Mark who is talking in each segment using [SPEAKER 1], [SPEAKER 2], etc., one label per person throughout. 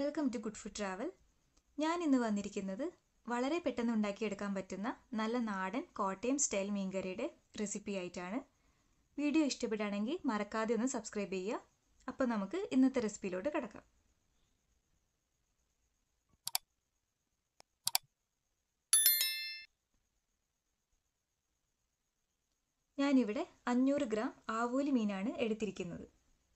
[SPEAKER 1] welcome to good food travel ഞാൻ ഇന്ന് വന്നിരിക്കുന്നത് വളരെ പെട്ടെന്ന് ഉണ്ടാക്കിയെടുക്കാൻ പറ്റുന്ന നല്ല നാടൻ കോട്ടയം സ്റ്റൈൽ മീൻകറിയുടെ റെസിപ്പി ആയിട്ടാണ് വീഡിയോ ഇഷ്ടപ്പെടുകയാണെങ്കിൽ മറക്കാതെ ഒന്ന് സബ്സ്ക്രൈബ് ചെയ്യുക അപ്പോൾ നമുക്ക് ഇന്നത്തെ റെസിപ്പിയിലോട്ട് കിടക്കാം ഞാനിവിടെ അഞ്ഞൂറ് ഗ്രാം ആവോലി മീനാണ് എടുത്തിരിക്കുന്നത്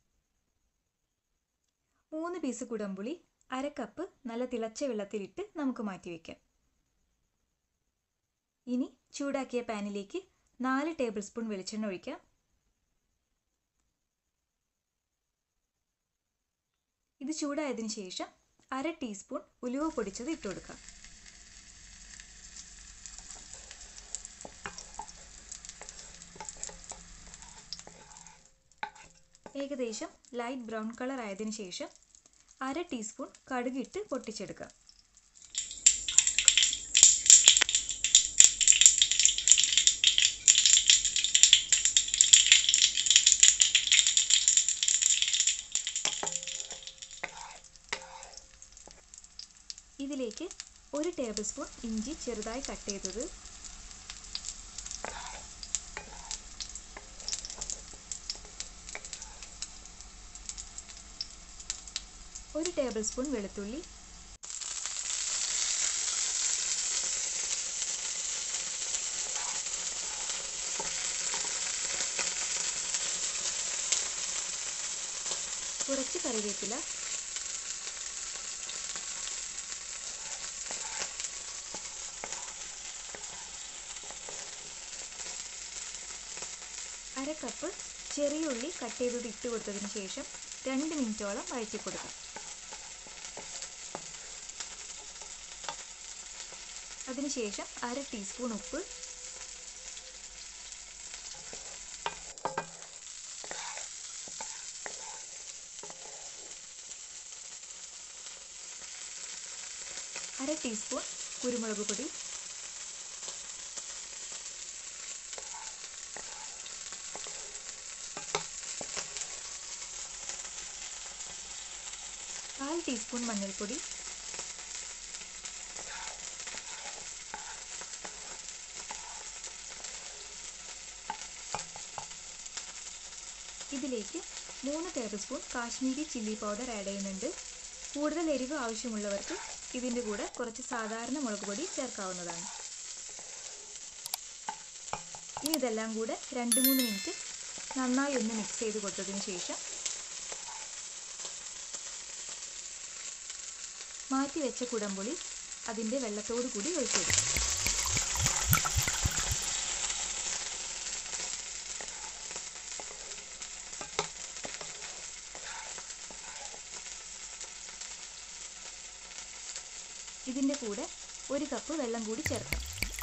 [SPEAKER 1] മൂന്ന് പീസ് കുടംപുളി അര കപ്പ് നല്ല തിളച്ച വെള്ളത്തിലിട്ട് നമുക്ക് മാറ്റിവെക്കാം ഇനി ചൂടാക്കിയ പാനിലേക്ക് നാല് ടേബിൾ സ്പൂൺ വെളിച്ചെണ്ണ ഒഴിക്കാം ഇത് ചൂടായതിനു ശേഷം അര ടീസ്പൂൺ ഉലുവ പൊടിച്ചത് ഇട്ട് കൊടുക്കാം ഏകദേശം ലൈറ്റ് ബ്രൗൺ കളർ ആയതിനു ശേഷം അര ടീസ്പൂൺ കടുകിട്ട് പൊട്ടിച്ചെടുക്കാം ഇതിലേക്ക് ഒരു ടേബിൾ സ്പൂൺ ഇഞ്ചി ചെറുതായി കട്ട് ചെയ്തത് ഒരു ടേബിൾ സ്പൂൺ വെളുത്തുള്ളി കുറച്ച് കറിവേപ്പില അര കപ്പ് ചെറിയ ഉള്ളി കട്ട് ചെയ്തത് ഇട്ട് കൊടുത്തതിന് ശേഷം രണ്ട് മിനിറ്റോളം വഴറ്റി കൊടുക്കാം അതിനുശേഷം അര ടീസ്പൂൺ ഉപ്പ് അര ടീസ്പൂൺ കുരുമുളക് പൊടി കാൽ ടീസ്പൂൺ മഞ്ഞൾപ്പൊടി ഇതിലേക്ക് മൂന്ന് tablespoon Kashmiri chilli powder add ചെയ്യുന്നുണ്ട് കൂടുതൽ എരിവ് ആവശ്യമുള്ളവർക്ക് ഇതിൻ്റെ കൂടെ കുറച്ച് സാധാരണ മുളക് പൊടി ചേർക്കാവുന്നതാണ് ഇനി ഇതെല്ലാം കൂടെ രണ്ട് മൂന്ന് മിനിറ്റ് നന്നായി ഒന്ന് മിക്സ് ചെയ്ത് കൊടുത്തതിന് ശേഷം മാറ്റി വെച്ച കുടംപുളി അതിൻ്റെ വെള്ളത്തോടു കൂടി ഒഴിച്ചെടുക്കും ഇതിൻ്റെ കൂടെ ഒരു കപ്പ് വെള്ളം കൂടി ചേർക്കാം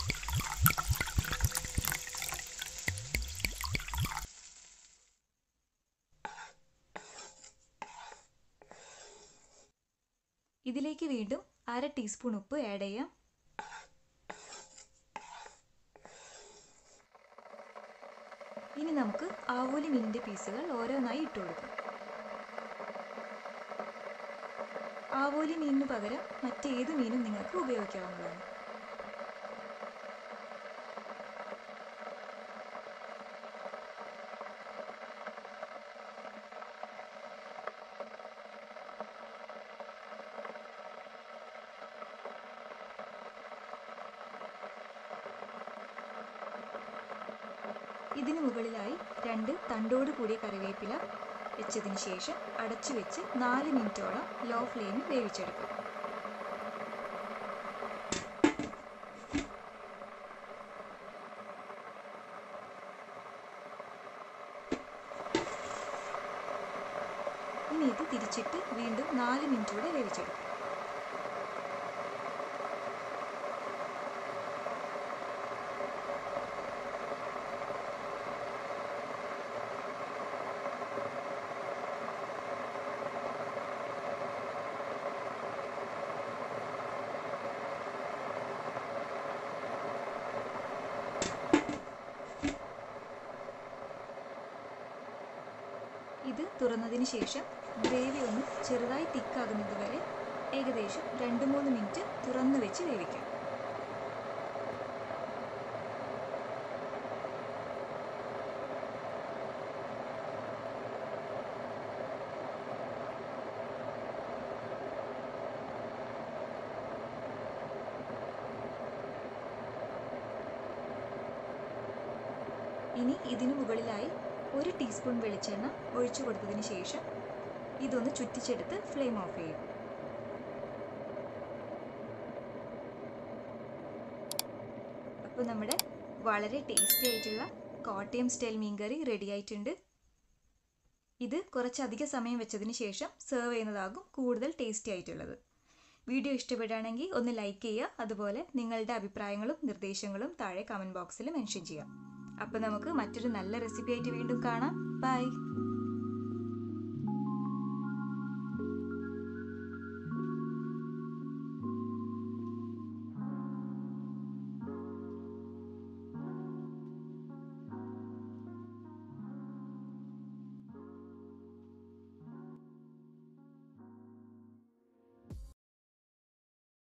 [SPEAKER 1] ഇതിലേക്ക് വീണ്ടും അര ടീസ്പൂൺ ഉപ്പ് ആഡ് ചെയ്യാം ഇനി നമുക്ക് ആവോലി മീനിൻ്റെ പീസുകൾ ഓരോന്നായി ഇട്ട് കൊടുക്കാം ആവോലി മീനിന് പകരം മറ്റേത് മീനും നിങ്ങൾക്ക് ഉപയോഗിക്കാവുന്നതാണ് ഇതിന് മുകളിലായി രണ്ട് തണ്ടോട് കൂടിയ കറിവേപ്പില വെച്ചതിന് ശേഷം അടച്ചു വെച്ച് നാല് മിനിറ്റോളം ലോ ഫ്ലെയിമിൽ വേവിച്ചെടുക്കാം ഇനി ഇത് തിരിച്ചിട്ട് വീണ്ടും നാല് മിനിറ്റ് കൂടെ വേവിച്ചെടുക്കാം ഇത് തുറന്നതിന് ശേഷം ഗ്രേവി ഒന്ന് ചെറുതായി തിക്കാകുന്നത് വരെ ഏകദേശം രണ്ട് മൂന്ന് മിനിറ്റ് തുറന്നു വെച്ച് വേവിക്കാം ഇനി ഇതിനു മുകളിലായി ഒരു ടീസ്പൂൺ വെളിച്ചെണ്ണ ഒഴിച്ചു കൊടുത്തതിന് ശേഷം ഇതൊന്ന് ചുറ്റിച്ചെടുത്ത് ഫ്ലെയിം ഓഫ് ചെയ്യും അപ്പോൾ നമ്മുടെ വളരെ ടേസ്റ്റി ആയിട്ടുള്ള കോട്ടയം സ്റ്റൈൽ മീൻകറി റെഡി ആയിട്ടുണ്ട് ഇത് കുറച്ചധിക സമയം വെച്ചതിന് ശേഷം സെർവ് ചെയ്യുന്നതാകും കൂടുതൽ ടേസ്റ്റി ആയിട്ടുള്ളത് വീഡിയോ ഇഷ്ടപ്പെടുകയാണെങ്കിൽ ഒന്ന് ലൈക്ക് ചെയ്യുക അതുപോലെ നിങ്ങളുടെ അഭിപ്രായങ്ങളും നിർദ്ദേശങ്ങളും താഴെ കമൻറ്റ് ബോക്സിൽ മെൻഷൻ ചെയ്യാം അപ്പോൾ നമുക്ക് മറ്റൊരു നല്ല റെസിപ്പി ആയിട്ട് വീണ്ടും കാണാം ബൈ